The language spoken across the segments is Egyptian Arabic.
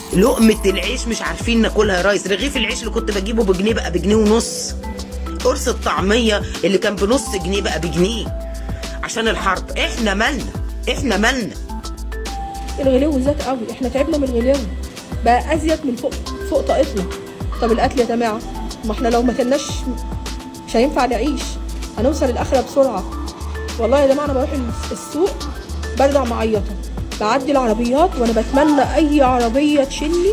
لقمة العيش مش عارفين ناكلها يا ريس رغيف العيش اللي كنت بجيبه بجنيه بقى بجنيه ونص قرص الطعمية اللي كان بنص جنيه بقى بجنيه عشان الحرب احنا مالنا احنا مالنا الغلو زاد قوي احنا تعبنا من الغلو بقى ازيد من فوق فوق طاقتنا طب الاكل يا جماعه ما احنا لو ما كناش مش هينفع نعيش هنوصل الاخره بسرعه والله يا جماعه انا بروح السوق برجع معيطه بعدي العربيات وانا بتمنى اي عربيه تشيلني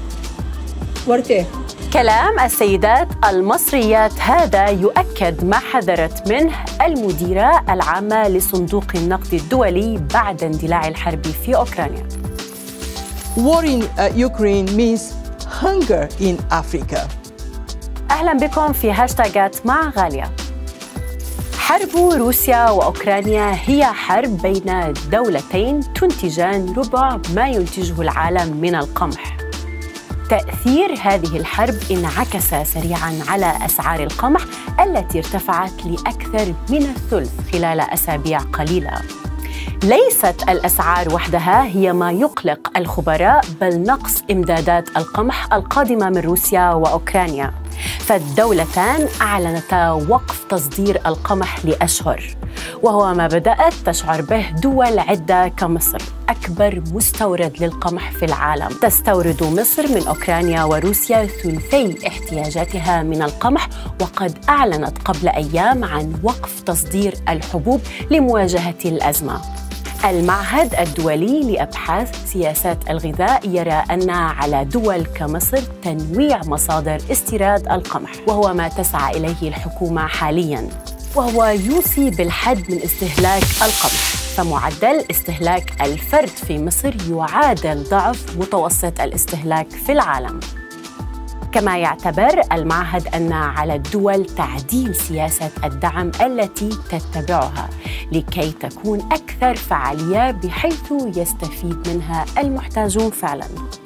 وارتاح كلام السيدات المصريات هذا يؤكد ما حذرت منه المديرة العامة لصندوق النقد الدولي بعد اندلاع الحرب في أوكرانيا War in uh, Ukraine means hunger in Africa. أهلا بكم في هاشتاجات مع غالية حرب روسيا وأوكرانيا هي حرب بين دولتين تنتجان ربع ما ينتجه العالم من القمح تأثير هذه الحرب انعكس سريعا على أسعار القمح التي ارتفعت لأكثر من الثلث خلال أسابيع قليلة. ليست الأسعار وحدها هي ما يقلق الخبراء بل نقص إمدادات القمح القادمة من روسيا وأوكرانيا. فالدولتان أعلنتا وقف تصدير القمح لأشهر وهو ما بدأت تشعر به دول عدة كمصر أكبر مستورد للقمح في العالم تستورد مصر من أوكرانيا وروسيا ثلثي احتياجاتها من القمح وقد أعلنت قبل أيام عن وقف تصدير الحبوب لمواجهة الأزمة المعهد الدولي لابحاث سياسات الغذاء يرى ان على دول كمصر تنويع مصادر استيراد القمح وهو ما تسعى اليه الحكومه حاليا وهو يوصي بالحد من استهلاك القمح فمعدل استهلاك الفرد في مصر يعادل ضعف متوسط الاستهلاك في العالم كما يعتبر المعهد ان على الدول تعديل سياسه الدعم التي تتبعها لكي تكون اكثر فعاليه بحيث يستفيد منها المحتاجون فعلا